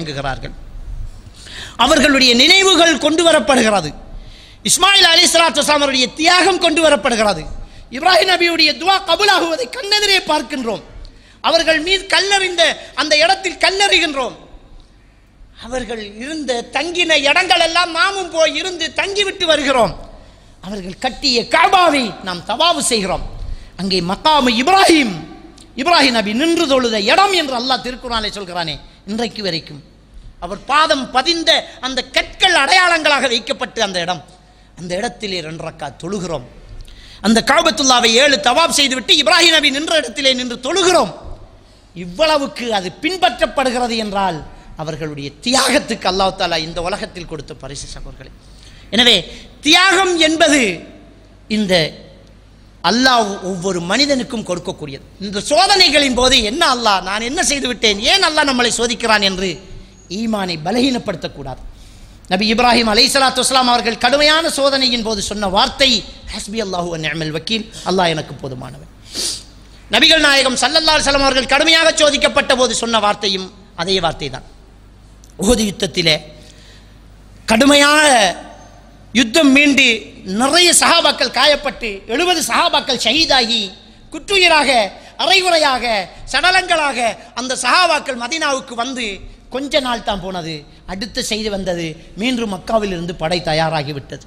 வணங்குகிறார்கள் அவர்களுடைய நினைவுகள் கொண்டு வரப்படுகிறது இஸ்மாயில் அலி சலாத்து அவருடைய தியாகம் கொண்டு வரப்படுகிறது இப்ராஹிம் நபியுடைய துவா கபுலாகுவதை கண்ணெதிரே பார்க்கின்றோம் அவர்கள் மீது கல்லறிந்த அந்த இடத்தில் கல்லறிகின்றோம் அவர்கள் இருந்த தங்கின இடங்கள் எல்லாம் நாமும் போய் இருந்து தங்கிவிட்டு வருகிறோம் அவர்கள் கட்டிய காபாவை நாம் தவாவு செய்கிறோம் அங்கே மக்காமு இப்ராஹிம் இப்ராஹிம் நபி நின்று தொழுத இடம் என்று அல்லாஹ் திருக்குறானை சொல்கிறானே இன்றைக்கு வரைக்கும் அவர் பாதம் பதிந்த அந்த கற்கள் அடையாளங்களாக வைக்கப்பட்டு அந்த இடம் அந்த இடத்திலே ரெண்டு ரக்கா தொழுகிறோம் அந்த காபத்துல்லாவை ஏழு தவாப் செய்துவிட்டு இப்ராஹிம் நபி நின்ற இடத்திலே நின்று தொழுகிறோம் இவ்வளவுக்கு அது பின்பற்றப்படுகிறது என்றால் அவர்களுடைய தியாகத்துக்கு அல்லாஹ் தாலா இந்த உலகத்தில் கொடுத்த பரிசு சகோதரர்களே எனவே தியாகம் என்பது இந்த அல்லாஹ் ஒவ்வொரு மனிதனுக்கும் கொடுக்கக்கூடியது இந்த சோதனைகளின் போது என்ன அல்லாஹ் நான் என்ன செய்து விட்டேன் ஏன் அல்லாஹ் நம்மளை சோதிக்கிறான் என்று ஈமானை பலகீனப்படுத்தக்கூடாது நபி இப்ராஹிம் அலை சலாத்து வஸ்லாம் அவர்கள் கடுமையான சோதனையின் போது சொன்ன வார்த்தை ஹஸ்பி அல்லாஹு அந்நியமல் வக்கீல் அல்லாஹ் எனக்கு போதுமானவன் நபிகள் நாயகம் சல்லல்லா சலம் அவர்கள் கடுமையாக சோதிக்கப்பட்ட போது சொன்ன வார்த்தையும் அதே வார்த்தை தான் உகது யுத்தத்திலே கடுமையான யுத்தம் மீண்டு நிறைய சகாபாக்கள் காயப்பட்டு எழுபது சகாபாக்கள் ஷஹீதாகி குற்றுயிராக அரைகுறையாக சடலங்களாக அந்த சகாபாக்கள் மதீனாவுக்கு வந்து கொஞ்ச நாள் தான் போனது அடுத்த செய்தி வந்தது மீண்டும் மக்காவில் இருந்து படை தயாராகிவிட்டது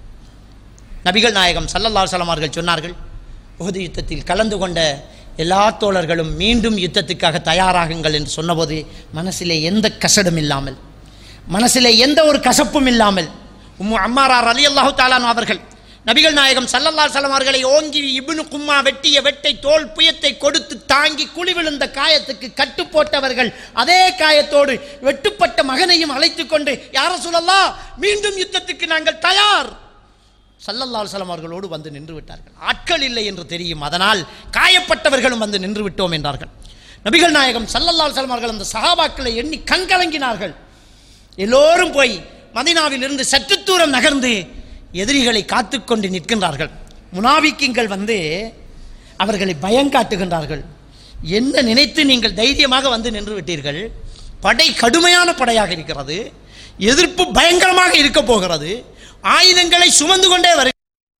நபிகள் நாயகம் சல்லல்லா சலம் அவர்கள் சொன்னார்கள் உஹது யுத்தத்தில் கலந்து கொண்ட எல்லா தோழர்களும் மீண்டும் யுத்தத்துக்காக தயாராகுங்கள் என்று சொன்னபோது மனசிலே எந்த கசடும் இல்லாமல் மனசிலே எந்த ஒரு கசப்பும் இல்லாமல் உம்மு அம்மாரார் அலி அல்லாஹு தாலான் அவர்கள் நபிகள் நாயகம் சல்லல்லா சலம் அவர்களை ஓங்கி இப்னு கும்மா வெட்டிய வெட்டை தோல் புயத்தை கொடுத்து தாங்கி குழி விழுந்த காயத்துக்கு கட்டு போட்டவர்கள் அதே காயத்தோடு வெட்டுப்பட்ட மகனையும் அழைத்துக் கொண்டு யார சொல்லலாம் மீண்டும் யுத்தத்துக்கு நாங்கள் தயார் சல்லல்லா அலுவலம் அவர்களோடு வந்து நின்று விட்டார்கள் ஆட்கள் இல்லை என்று தெரியும் அதனால் காயப்பட்டவர்களும் வந்து நின்று விட்டோம் என்றார்கள் நபிகள் நாயகம் சல்லல்லா அலுவலம் அவர்கள் அந்த சஹாபாக்களை எண்ணி கண்கலங்கினார்கள் எல்லோரும் போய் மதினாவில் இருந்து சற்று தூரம் நகர்ந்து எதிரிகளை காத்துக்கொண்டு நிற்கின்றார்கள் முனாவிக்கிங்கள் வந்து அவர்களை பயங்காட்டுகின்றார்கள் என்ன நினைத்து நீங்கள் தைரியமாக வந்து நின்று விட்டீர்கள் படை கடுமையான படையாக இருக்கிறது எதிர்ப்பு பயங்கரமாக இருக்க போகிறது ஆயுதங்களை சுமந்து கொண்டே வரு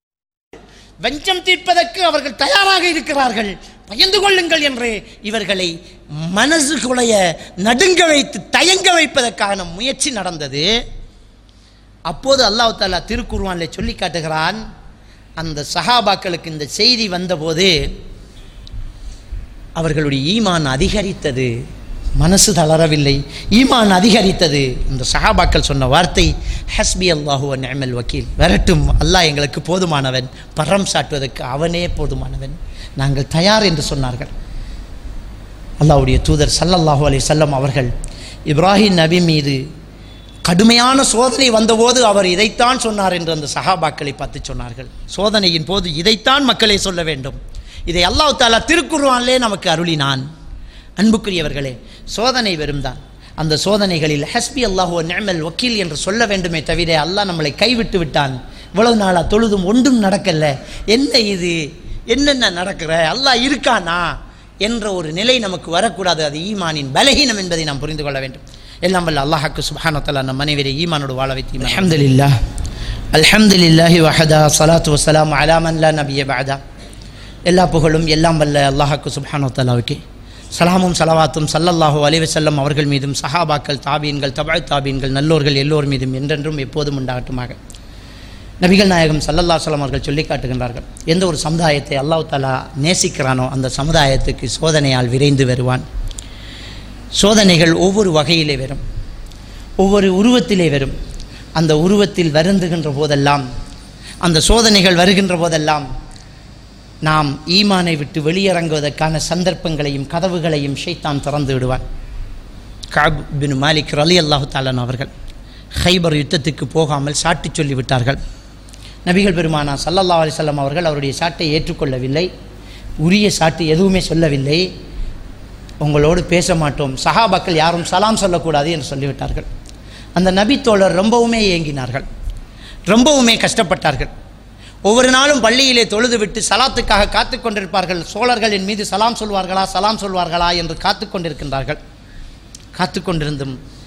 வஞ்சம் தீர்ப்பதற்கு அவர்கள் தயாராக இருக்கிறார்கள் பயந்து கொள்ளுங்கள் என்று இவர்களை மனசுக்குடைய நடுங்க வைத்து தயங்க வைப்பதற்கான முயற்சி நடந்தது அப்போது அல்லாஹ் தாலா திருக்குர்வானில் சொல்லி காட்டுகிறான் அந்த சஹாபாக்களுக்கு இந்த செய்தி வந்தபோது அவர்களுடைய ஈமான் அதிகரித்தது மனசு தளரவில்லை ஈமான் அதிகரித்தது இந்த சஹாபாக்கள் சொன்ன வார்த்தை ஹஸ்பி அல்லாஹு நிமல் வக்கீல் வரட்டும் அல்லாஹ் எங்களுக்கு போதுமானவன் பரம் சாட்டுவதற்கு அவனே போதுமானவன் நாங்கள் தயார் என்று சொன்னார்கள் அல்லாஹ்வுடைய தூதர் சல்லல்லாஹு அலைஹி வஸல்லம் அவர்கள் இப்ராஹிம் நபி மீது கடுமையான சோதனை வந்தபோது அவர் இதைத்தான் சொன்னார் என்று அந்த சஹாபாக்களை பார்த்து சொன்னார்கள் சோதனையின் போது இதைத்தான் மக்களே சொல்ல வேண்டும் இதை அல்லாஹ் தாலா திருக்குர்ஆனிலே நமக்கு அருளினான் அன்புக்குரியவர்களே சோதனை வெறும்தான் அந்த சோதனைகளில் ஹஸ்பி அல்லாஹு நிஅமல் வக்கீல் என்று சொல்ல வேண்டுமே தவிர அல்லாஹ் நம்மளை கைவிட்டு விட்டான் இவ்வளவு நாளா தொழுதும் ஒன்றும் நடக்கல என்ன இது என்னென்ன நடக்கிற அல்லாஹ் இருக்கானா என்ற ஒரு நிலை நமக்கு வரக்கூடாது அது ஈமானின் பலகீனம் என்பதை நாம் புரிந்து கொள்ள வேண்டும் எல்லாம் வல்ல அல்லாஹாக்கு சுபானத்தல்லா நம் மனைவரை ஈமானோடு வாழ வைத்து அல்ஹம்துலில்லா அல்ஹம்துலில்லாஹி வஹதா ஸலாத்து வஸ்ஸலாமு அலா மன் லா நபிய பஅதா எல்லா புகழும் எல்லாம் வல்ல அல்லாஹாக்கு சுப்ஹானஹு சலாமும் சலவாத்தும் சல்லல்லாஹு அலைஹி வஸல்லம் அவர்கள் மீதும் சஹாபாக்கள் தாபீன்கள் தபாய் தாபீன்கள் நல்லோர்கள் எல்லோர் மீதும் என்றென்றும் எப்போதும் உண்டாகட்டுமாக நபிகள் நாயகம் சல்லல்லா சலம் அவர்கள் சொல்லி காட்டுகின்றார்கள் எந்த ஒரு சமுதாயத்தை அல்லாஹ் தாலா நேசிக்கிறானோ அந்த சமுதாயத்துக்கு சோதனையால் விரைந்து வருவான் சோதனைகள் ஒவ்வொரு வகையிலே வரும் ஒவ்வொரு உருவத்திலே வரும் அந்த உருவத்தில் வருந்துகின்ற போதெல்லாம் அந்த சோதனைகள் வருகின்ற போதெல்லாம் நாம் ஈமானை விட்டு வெளியிறங்குவதற்கான சந்தர்ப்பங்களையும் கதவுகளையும் ஷைத்தான் திறந்து விடுவான் காப் பின் மாலிக் ரலி அல்லாஹு தாலன் அவர்கள் ஹைபர் யுத்தத்துக்கு போகாமல் சாட்டி சொல்லிவிட்டார்கள் நபிகள் பெருமானா சல்லல்லா அலிசல்லாம் அவர்கள் அவருடைய சாட்டை ஏற்றுக்கொள்ளவில்லை உரிய சாட்டு எதுவுமே சொல்லவில்லை உங்களோடு பேச மாட்டோம் சஹாபாக்கள் யாரும் சலாம் சொல்லக்கூடாது என்று சொல்லிவிட்டார்கள் அந்த நபி தோழர் ரொம்பவுமே ஏங்கினார்கள் ரொம்பவுமே கஷ்டப்பட்டார்கள் ஒவ்வொரு நாளும் பள்ளியிலே தொழுது விட்டு சலாத்துக்காக காத்து கொண்டிருப்பார்கள் சோழர்களின் மீது சலாம் சொல்வார்களா சலாம் சொல்வார்களா என்று காத்து கொண்டிருக்கின்றார்கள் காத்து கொண்டிருந்தும்